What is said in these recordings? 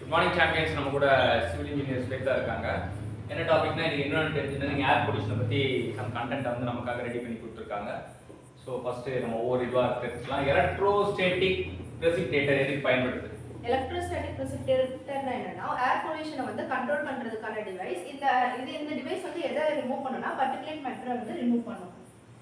Morning champions நம்ம கூட civil engineer Shweta இருக்காங்க என்ன டாபிக்னா இது என்வரன்மெண்ட் இன்ஜினியரிங் ஏர் பொல்யூஷனை பற்றி சம் கண்டென்ட் வந்து நமக்காக ரெடி பண்ணி கொடுத்துருக்காங்க ஸோ ஃபர்ஸ்ட் நம்ம ஒவ்வொரு இதுவாக தெரிஞ்சுக்கலாம் எலக்ட்ரோஸ்டேட்டிக் ரெசிப்டேட்டர் எதுக்கு பயன்படுது எலக்ட்ரோஸ்டாட்டிக் precipitators என்னன்னா ஏர் பொல்யூஷனை வந்து கண்ட்ரோல் பண்றதுக்கான டிவைஸ் இந்த இது இந்த டிவைஸ் வந்து எதை ரிமூவ் பண்ணும்னா பர்டிகுலேட் மேட்டரை வந்து ரிமூவ் பண்ணும்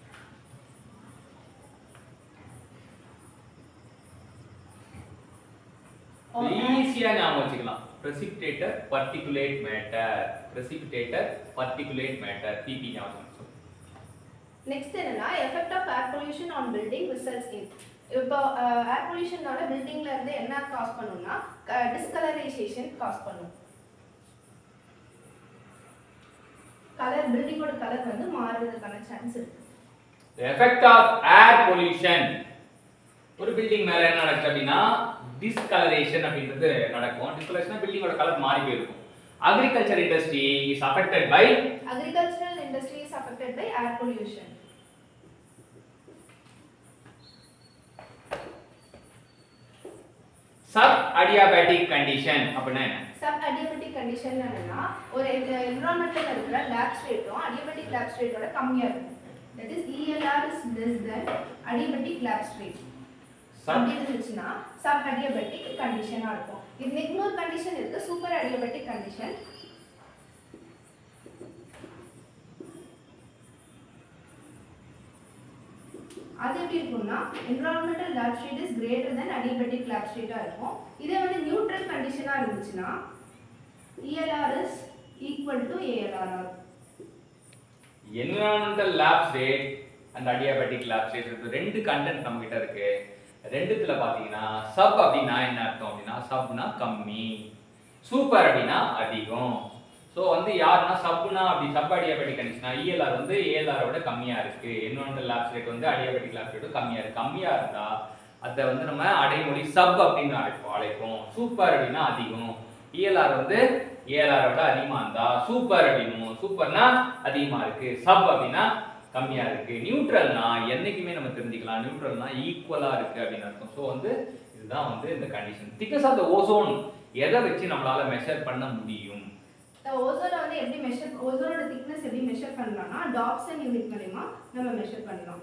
ஈஸியாக ஞாபகம் வச்சுக்கலாம் precipitate particulate matter precipitate particulate matter PP ஞாபகம் வச்சுக்கணும். நெக்ஸ்ட் என்னன்னா effect of air pollution on building results in இப்போ ஏர் பொல்யூஷனால பில்டிங்ல இருந்து என்ன காஸ் பண்ணும்னா டிஸ்கலரைசேஷன் காஸ் பண்ணும் கலர் பில்டிங்கோட கலர் வந்து மாறுறதுக்கான சான்ஸ் இருக்கு The effect of air pollution ஒரு பில்டிங் மேல என்ன நடக்குது அப்படின்னா டிஸ்கலரேஷன் அப்படின்றது நடக்கும் டிஸ்கலரேஷன் பில்டிங்கோட கலர் மாறி போயிருக்கும் agriculture industry is affected by agricultural industry is affected by air pollution sub adiabatic condition அப்படின்னா என்ன சப் adiabatic condition என்னன்னா ஒரு என்விரான்மெண்ட்ல இருக்கிற லேப்ஸ் ரேட்டும் adiabatic லேப்ஸ் ரேட்டோட கம்மியா இருக்கும் that is ELR is less than adiabatic lapse rate சப் அப்படி இருந்துச்சுன்னா சப் adiabatic கண்டிஷனா இருக்கும் இது இன்னொரு கண்டிஷன் இருக்கு சூப்பர் adiabatic கண்டிஷன் அது எப்படி இருக்கும்னா environmental lab state is greater than adiabatic lab state ஆ இருக்கும் இதே வந்து நியூட்ரல் கண்டிஷனா இருந்துச்சுன்னா ELR is equal to ALR ஆ இருக்கும் environmental lapse rate and adiabatic lapse rate இருக்கு ரெண்டு கண்டென்ட் நம்ம கிட்ட இருக்கு ரெண்டுத்துல பாத்தீங்கன்னா சப் அப்படின்னா என்ன அர்த்தம் அப்படின்னா சப்னா கம்மி சூப்பர் அப்படின்னா அதிகம் ஸோ வந்து யாருன்னா சப்னா அப்படி சப் அடியாபேட்டிக் கண்டிஷனா இஎல்ஆர் வந்து ஏஎல்ஆர் விட கம்மியா இருக்கு என்விரான்மெண்டல் லேப்ஸ் ரேட் வந்து அடியாபேட்டிக் லேப்ஸ் ரேட் கம்மியா இருக்கு கம்மியா இருந்தா அதை வந்து நம்ம அடைமொழி சப் அப்படின்னு அழைப்போம் அழைப்போம் சூப்பர் அப்படின்னா அதிகம் இஎல்ஆர் வந்து ஏஎல்ஆர் விட அதிகமா இருந்தா சூப்பர் அப்படின்னும் சூப்பர்னா அதிகமா இருக்கு சப் அப்படின்னா கம்மியா இருக்கு நியூட்ரல்னா என்னைக்குமே நம்ம தெரிஞ்சுக்கலாம் நியூட்ரல்னா ஈக்குவலா இருக்கு அப்படின்னு அர்த்தம் ஸோ வந்து இதுதான் வந்து இந்த condition thickness of the ozone எதை வச்சு நம்மளால மெஷர் பண்ண முடியும் ஓசோனை வந்து எப்படி மெஷர் ஓசோனோட திக்னஸ் எப்படி மெஷர் பண்ணலாம்னா டாப்சன் யூனிட் மூலமா நம்ம மெஷர் பண்ணலாம்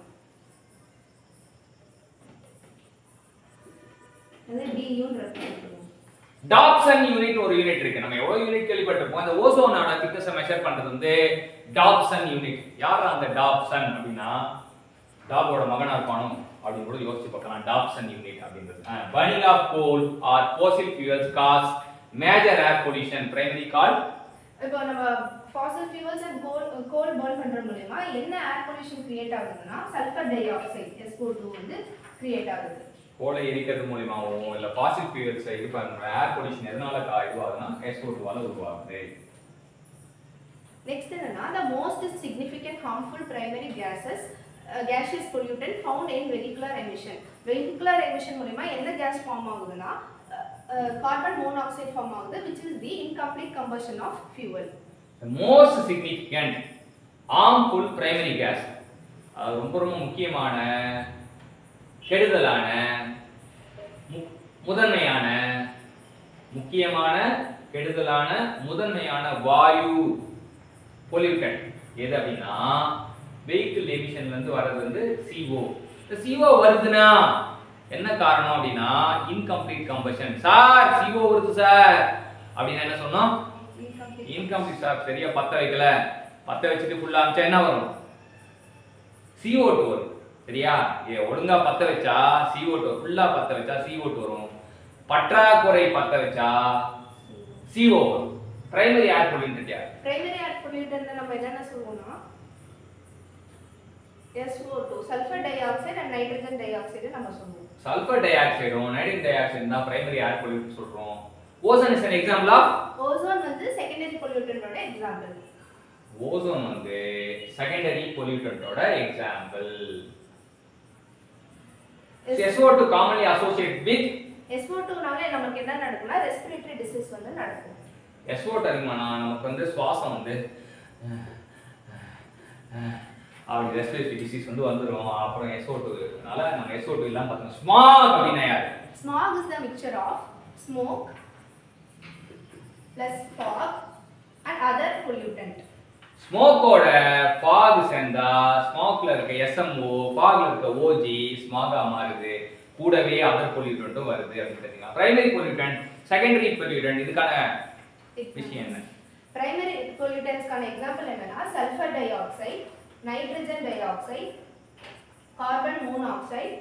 அது டியூன்னு ரெஃபர் பண்ணுவோம் டாப்சன் யூனிட் ஒரு யூனிட் இருக்கு நம்ம எவ்வளவு யூனிட் கேள்விப்பட்டிருப்போம் அந்த ஓசோனோட திக்னஸை மெஷர் பண்றது வந்து டாப்சன் யூனிட் யார் அந்த டாப்சன் அப்படின்னா டாபோட மகனா இருப்பானோ அப்படின்னு கூட யோசிச்சு பார்க்கலாம் டாப்சன் யூனிட் அப்படின்றது burning of coal or fossil fuels cause major air pollution primary கால் இப்போ நம்ம fossil fuels and coal coal burn பண்ற மூலமா என்ன ஏர் பொல்யூஷன் கிரியேட் ஆகுதுன்னா சல்ஃபர் டை ஆக்சைடு SO2 வந்து கிரியேட் ஆகுது கோலை எரிக்கிறது மூலியமாவும் இல்ல fossil fuels இது பண்ற ஏர் பொல்யூஷன் எதனால கா இதுவாகுதுன்னா SO2 வால உருவாகுது நெக்ஸ்ட் என்னன்னா the most significant harmful primary gases uh, gaseous pollutant found in vehicular emission vehicular emission மூலமா என்ன கேஸ் ஃபார்ம் ஆகுதுன்னா கார்பன் மோனாக்சைடு ஃபார்ம் ஆகுது which is the incomplete combustion of fuel The most significant harmful primary gas அது ரொம்ப ரொம்ப முக்கியமான கெடுதலான மு- முதன்மையான முக்கியமான கெடுதலான முதன்மையான வாயு பொல்யூட்டன் எது அப்படின்னா வெஹிக்கிள் எமிஷன்ல இருந்து வர்றது வந்து CO இந்த CO வருதுன்னா என்ன காரணம் அப்படின்னா இன்கம்ப்ளீட் கம்பஷன் சார் CO வருது சார் அப்படின்னா என்ன சொன்னோம் incomplete இன்கம்ப்ளீட் சார் சரியா பத்த வைக்கல பத்த வச்சுட்டு ஃபுல்லா அமிச்சா என்ன வரும் CO2 வரும் சரியா ஏ ஒழுங்கா பத்த வச்சா CO2 ஃபுல்லா பத்த வச்சா CO2 வரும் பற்றாக்குறை பத்த வச்சா CO வரும் பிரைமரி ஏர் பொல்யூட்டன்ட் யார் primary air pollutant நம்ம என்னென்ன சொல்லுவோம்னா SO2 sulfur dioxide and nitrogen dioxide நம்ம சொல்லுவோம் சல்ஃபர் டை ஆக்சைடும் நைட்ரஜன் டை ஆக்சைடு தான் பிரைமரி ஏர் பொல்யூட்டன் சொல்றோம் ozone is an example of ozone வந்து செகண்டரி பொல்யூட்டனோட எக்ஸாம்பிள் ஓசோன் வந்து செகண்டரி பொல்யூட்டன்ட்டோட example SO2 commonly associated with SO2னால நமக்கு என்ன நடக்கும்னா ரெஸ்பிரேட்டரி டிசீஸ் வந்து நடக்கும் SO2 அதிகமானா நமக்கு வந்து சுவாசம் வந்து அப்படி ரெஸ்பிரேட்டரி டிசீஸ் வந்து வந்துரும் அப்புறம் SO2 இருக்கனால நம்ம SO2 இல்லாம பார்த்தோம் ஸ்மாக் அப்படின்னா யாரு Smog is the mixture of smoke, plus fog and other pollutant. ஸ்மோக்கோட ஃபாக் சேர்ந்தா ஸ்மோக்ல இருக்க எஸ்எம்ஓ ஃபாக்ல இருக்க ஓஜி ஸ்மாகா மாறுது கூடவே அதர் பொல்யூட்டன்ட்டும் வருது அப்படின்னு தெரிஞ்சுக்கலாம் பிரைமரி பொல்யூட்டன் செகண்டரி பொல்யூட்டன் இதுக்கான விஷயம் என்ன பிரைமரி பொல்யூட்டன்ஸ்க்கான எக்ஸாம்பிள் என்னன்னா sulphur dioxide nitrogen dioxide carbon monoxide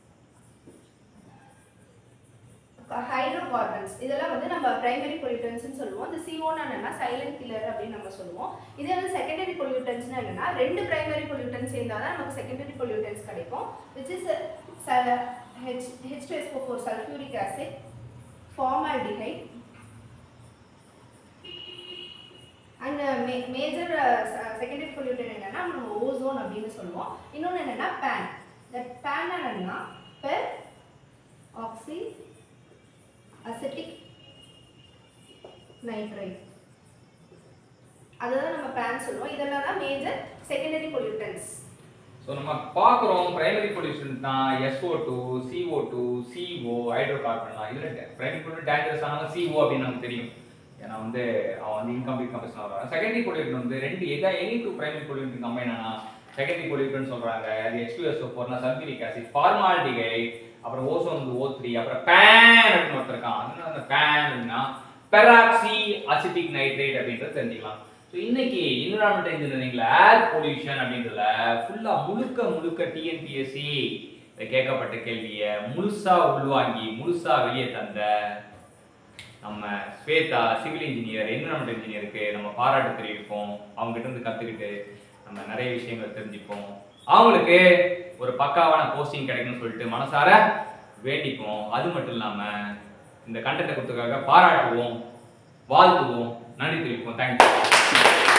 hydrocarbons இதெல்லாம் வந்து நம்ம பிரைமரி பொல்யூட்டன்ஸ்னு சொல்லுவோம் இந்த சிஓன்னு என்னன்னா சைலண்ட் கில்லர் அப்படின்னு நம்ம சொல்லுவோம் இதே வந்து செகண்டரி பொல்யூட்டன்ஸ்னு என்னன்னா ரெண்டு பிரைமரி பொல்யூட்டன்ஸ் சேர்ந்தால் தான் நமக்கு செகண்டரி பொல்யூட்டன்ஸ் கிடைக்கும் which is H H two S O four sulphuric acid formaldehyde and major secondary pollutant என்னன்னா நம்ம ஓசோன் அப்படின்னு சொல்லுவோம் இன்னொன்று என்னன்னா பேன் இந்த பேன் என்னன்னா பெர் ஆக்சி அசிட்டிக் நைட்ரைட் அதுதான் நம்ம பேன் சொல்லுவோம் இதெல்லாம் தான் மேஜர் செகண்டரி பொல்யூட்டன்ஸ் ஸோ நம்ம பார்க்குறோம் பிரைமரி பொல்யூஷன் தான் S O two C O two C O ஹைட்ரோ கார்பன்லாம் இதில் பிரைமரி பொல்யூஷன் டேஞ்சரஸ் ஆனாலும் சிஓ அப்படின்னு நமக்கு தெரியும் ஏன்னா வந்து அவன் வந்து இன்கம்ப்ளீட் கம்பஷன் வர்றாங்க செகண்டரி பொல்யூஷன் வந்து ரெண்டு எதா any two primary pollution combine ஆனா செகண்டரி பொல்யூஷன் சொல்றாங்க அது ஹெச் டூ எஸ்ஓ ஃபோர்னா சல்ஃபியூரிக் ஆசிட் ஃபார்மால்டிகைட் அப்புறம் ஓசோன் வந்து ஓ த்ரீ அப்புறம் பேன் அப்படின்னு ஒருத்தர் இருக்கான் அது அந்த பேன் அப்படின்னா பெராக்சி அசிட்டிக் நைட்ரேட் அப்படின்றத தெரிஞ்சுக்கலாம் ஸோ இன்னைக்கு என்விரான்மெண்ட் இன்ஜினியரிங்ல ஏர் பொல்யூஷன் அப்படின்றதுல ஃபுல்லா முழுக்க முழுக்க டிஎன்பிஎஸ்சி கேட்கப்பட்ட கேள்வியை முழுசா உள்வாங்கி முழுசா வெளியே தந்த நம்ம ஸ்வேதா சிவில் இன்ஜினியர் என்விரான்மெண்ட் இன்ஜினியருக்கு நம்ம பாராட்டு தெரிவிப்போம் அவங்க கிட்ட இருந்து கத்துக்கிட்டு நம்ம நிறைய விஷயங்களை தெரிஞ்சுப்போம் அவங்களுக்கு ஒரு பக்காவான போஸ்டிங் கிடைக்கும்னு சொல்லிட்டு மனசார வேண்டிப்போம் அது மட்டும் இல்லாம இந்த கண்டென்ட்டை கொடுத்ததுக்காக பாராட்டுவோம் வாழ்த்துவோம் நன்றி தெரிவிப்போம் தேங்க்யூ